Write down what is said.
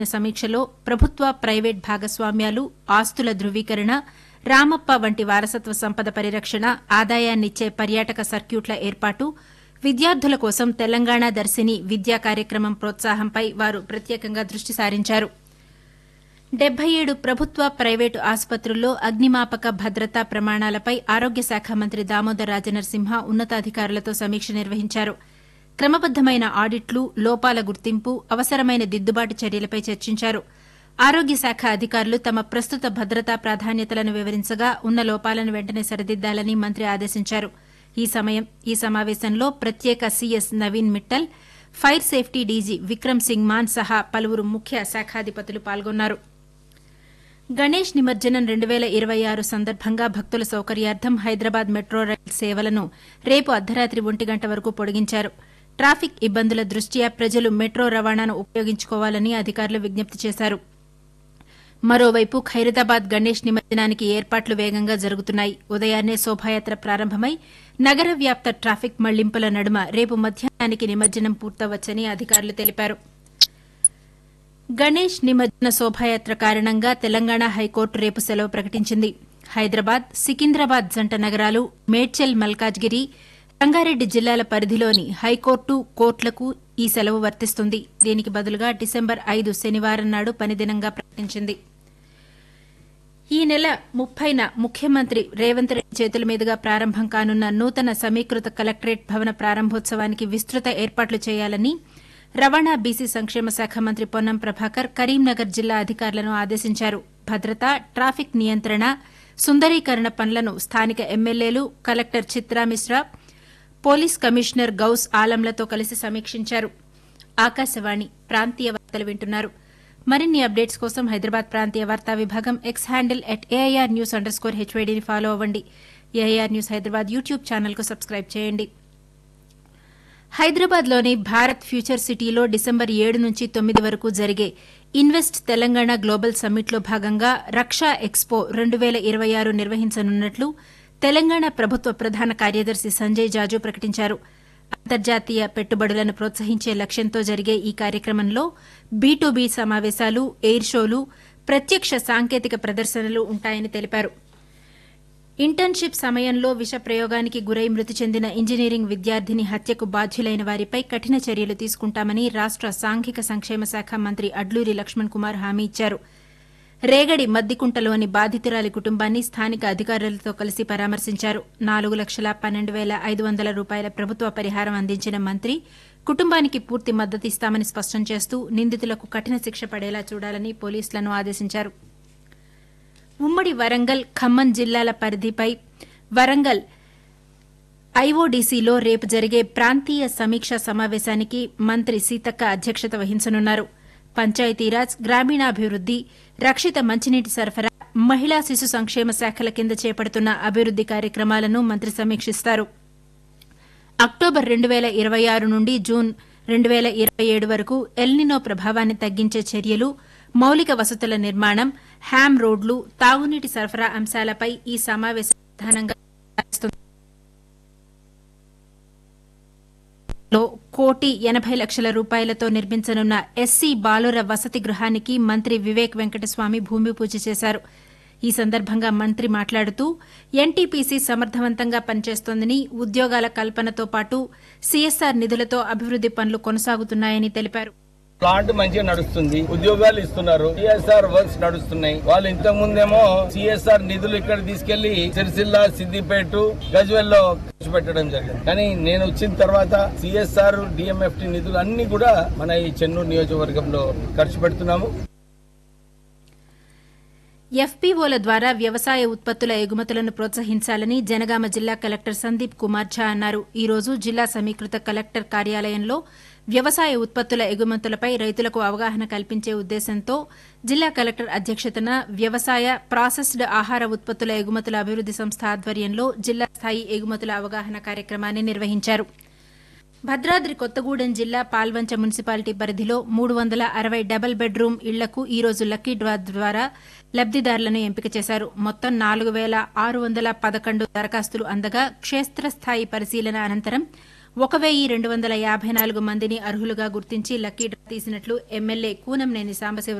సమీక్షలో ప్రభుత్వ ప్రైవేట్ భాగస్వామ్యాలు ఆస్తుల ధృవీకరణ రామప్ప వంటి వారసత్వ సంపద పరిరక్షణ ఆదాయాన్నిచ్చే పర్యాటక సర్క్యూట్ల ఏర్పాటు విద్యార్థుల కోసం తెలంగాణ దర్శిని విద్యా కార్యక్రమం ప్రోత్సాహంపై వారు ప్రత్యేకంగా దృష్టి సారించారు డెబ్బై ఏడు ప్రభుత్వ ప్రైవేటు ఆసుపత్రుల్లో అగ్నిమాపక భద్రతా ప్రమాణాలపై ఆరోగ్య శాఖ మంత్రి దామోదర్ రాజనరసింహ ఉన్నతాధికారులతో సమీక్ష నిర్వహించారు క్రమబద్దమైన ఆడిట్లు లోపాల గుర్తింపు అవసరమైన దిద్దుబాటు చర్యలపై చర్చించారు ఆరోగ్య శాఖ అధికారులు తమ ప్రస్తుత భద్రతా ప్రాధాన్యతలను వివరించగా ఉన్న లోపాలను వెంటనే సరిదిద్దాలని మంత్రి ఆదేశించారు ఈ సమయం ఈ సమావేశంలో ప్రత్యేక CS Naveen Mittal fire safety DG Vikram Singh Mann సహా పలువురు ముఖ్య శాఖాధిపతులు పాల్గొన్నారు గణేష్ నిమజ్జనం రెండు వేల ఇరవై ఆరు సందర్భంగా భక్తుల సౌకర్యార్థం హైదరాబాద్ మెట్రో రైల్ సేవలను రేపు అర్ధరాత్రి ఒంటి గంట వరకు పొడిగించారు ట్రాఫిక్ ఇబ్బందుల దృష్ట్యా ప్రజలు మెట్రో రవాణాను ఉపయోగించుకోవాలని అధికారులు విజ్ఞప్తి చేశారు మరోవైపు ఖైరతాబాద్ గణేష్ నిమజ్జనానికి ఏర్పాట్లు వేగంగా జరుగుతున్నాయి ఉదయాన్నే శోభాయాత్ర ప్రారంభమై నగర వ్యాప్త ట్రాఫిక్ మళ్లింపుల నడుమ రేపు మధ్యాహ్నానికి నిమజ్జనం పూర్తవచ్చని అధికారులు తెలిపారు గణేష్ నిమజ్జన శోభాయాత్ర కారణంగా తెలంగాణ హైకోర్టు రేపు సెలవు ప్రకటించింది హైదరాబాద్ సికింద్రాబాద్ జంట నగరాలు మేడ్చల్ మల్కాజ్గిరి రంగారెడ్డి జిల్లాల పరిధిలోని హైకోర్టు కోర్టులకు ఈ సెలవు వర్తిస్తుంది దీనికి బదులుగా డిసెంబర్ ఐదు శనివారం నాడు పనిదినంగా ప్రకటించింది ఈ నెల ముప్పైన ముఖ్యమంత్రి రేవంత్ రెడ్డి చేతుల మీదుగా ప్రారంభం కానున్న నూతన సమీకృత కలెక్టరేట్ భవన ప్రారంభోత్సవానికి విస్తృత ఏర్పాట్లు చేయాలని రవాణా బీసీ సంక్షేమ శాఖ మంత్రి పొన్నం ప్రభాకర్ కరీంనగర్ జిల్లా అధికారులను ఆదేశించారు భద్రత ట్రాఫిక్ నియంత్రణ సుందరీకరణ పనులను స్థానిక ఎమ్మెల్యేలు collector Chitra Mishra police commissioner Gous ఆలంలతో కలిసి సమీక్షించారు ఆకాశవాణి ప్రాంతీయ వార్తలు వింటున్నారు మరిన్ని అప్డేట్స్ కోసం హైదరాబాద్ ప్రాంతీయ వార్తా విభాగం X handle at AIR news under score హెచ్వైడీని ఫాలో అవ్వండి ఏఐఆర్ న్యూస్ హైదరాబాద్ యూట్యూబ్ ఛానల్కు సబ్స్క్రైబ్ చేయండి హైదరాబాద్లోని భారత్ ఫ్యూచర్ సిటీలో డిసెంబర్ ఏడు నుంచి తొమ్మిది వరకు జరిగే ఇన్వెస్ట్ తెలంగాణ గ్లోబల్ సమ్మిట్లో భాగంగా రక్షా ఎక్స్పో రెండు వేల ఇరవై ఆరు నిర్వహించనున్నట్లు తెలంగాణ ప్రభుత్వ ప్రధాన కార్యదర్శి సంజయ్ జాజు ప్రకటించారు అంతర్జాతీయ పెట్టుబడులను ప్రోత్సహించే లక్ష్యంతో జరిగే ఈ కార్యక్రమంలో బీ సమావేశాలు ఎయిర్ షోలు ప్రత్యక్ష సాంకేతిక ప్రదర్శనలు ఉంటాయని తెలిపారు ఇంటర్న్షిప్ సమయంలో విష ప్రయోగానికి గురై మృతి చెందిన ఇంజనీరింగ్ విద్యార్థిని హత్యకు బాధ్యులైన వారిపై కఠిన చర్యలు తీసుకుంటామని రాష్ట సాంఘిక సంక్షేమ శాఖ మంత్రి అడ్లూరి లక్ష్మణ్ కుమార్ హామీ ఇచ్చారు రేగడి మద్దికుంటలోని బాధితురాలి కుటుంబాన్ని స్థానిక అధికారులతో కలిసి పరామర్శించారు నాలుగు లక్షల పన్నెండు వేల ఐదు వందల రూపాయల ప్రభుత్వ పరిహారం అందించిన మంత్రి కుటుంబానికి పూర్తి మద్దతిస్తామని స్పష్టం చేస్తూ నిందితులకు కఠిన శిక్ష పడేలా చూడాలని పోలీసులను ఆదేశించారు ఉమ్మడి వరంగల్ ఖమ్మం జిల్లాల పరిధిపై వరంగల్ ఐఓడీసీలో రేపు జరిగే ప్రాంతీయ సమీక్షా సమావేశానికి మంత్రి సీతక్క అధ్యక్షత వహించనున్నారు పంచాయతీరాజ్ గ్రామీణాభివృద్ది రక్షిత మంచినీటి సరఫరా మహిళా శిశు సంక్షేమ శాఖల కింద చేపడుతున్న అభివృద్ది కార్యక్రమాలను మంత్రి సమీక్షిస్తారు అక్టోబర్ రెండు వేల ఇరవై ఆరు నుండి జూన్ రెండు వేల ఇరవై ఏడు వరకు ఎల్నినో ప్రభావాన్ని తగ్గించే చర్యలు మౌలిక వసతుల నిర్మాణం హ్యామ్ రోడ్లు తాగునీటి సరఫరా అంశాలపై ఈ సమావేశం ప్రధానంగా సాగిస్తుంది. లో కోటి ఎనభై లక్షల రూపాయలతో నిర్మించనున్న ఎస్సీ బాలుర వసతి గృహానికి మంత్రి వివేక్ వెంకటస్వామి భూమి పూజ చేశారు ఈ సందర్భంగా మంత్రి మాట్లాడుతూ ఎన్టీపీసీ సమర్థవంతంగా పనిచేస్తోందని ఉద్యోగాల కల్పనతో పాటు సీఎస్ఆర్ నిధులతో అభివృద్ది పనులు కొనసాగుతున్నాయని తెలిపారు ప్లాంట్ మంచిగా నడుస్తుంది ఉద్యోగాలు ఇస్తున్నారు సిఎస్ఆర్ వర్క్స్ నడుస్తున్నాయి వాళ్ళు ఇంతకు ముందేమో సిఎస్ఆర్ నిధులు ఇక్కడ తీసుకెళ్లి సిరిసిల్ల సిద్దిపేట గజ్వెల్ లో ఖర్చు పెట్టడం జరిగింది కానీ నేను వచ్చిన తర్వాత సిఎస్ఆర్ డిఎంఎఫ్టి నిధులు అన్ని కూడా మన ఈ చెన్నూరు నియోజకవర్గంలో ఖర్చు పెడుతున్నాము ఎఫ్పీఓల ద్వారా వ్యవసాయ ఉత్పత్తుల ఎగుమతులను ప్రోత్సహించాలని జనగామ జిల్లా కలెక్టర్ సందీప్ కుమార్ ఝా అన్నారు ఈ రోజు జిల్లా సమీకృత కలెక్టర్ కార్యాలయంలో వ్యవసాయ ఉత్పత్తుల ఎగుమతులపై రైతులకు అవగాహన కల్పించే ఉద్దేశంతో జిల్లా కలెక్టర్ అధ్యక్షతన వ్యవసాయ ప్రాసెస్డ్ ఆహార ఉత్పత్తుల ఎగుమతుల అభివృద్ది సంస్థ ఆధ్వర్యంలో జిల్లా స్థాయి ఎగుమతుల అవగాహన కార్యక్రమాన్ని నిర్వహించారు భద్రాద్రి కొత్తగూడెం జిల్లా పాల్వంచ మున్సిపాలిటీ పరిధిలో మూడు వందల అరవై డబుల్ బెడ్రూమ్ ఇళ్లకు ఈ రోజు లక్కీ డ్రా ద్వారా లబ్దిదారులను ఎంపిక చేశారు మొత్తం నాలుగు వేల ఆరు వందల పదకొండు దరఖాస్తులు అందగా క్షేత్రస్థాయి పరిశీలన అనంతరం ఒక వెయ్యి రెండు వందల యాభై నాలుగు మందిని అర్హులుగా గుర్తించి లక్కీ డ్రా తీసినట్లు ఎమ్మెల్యే కూనంనేని సాంబశివ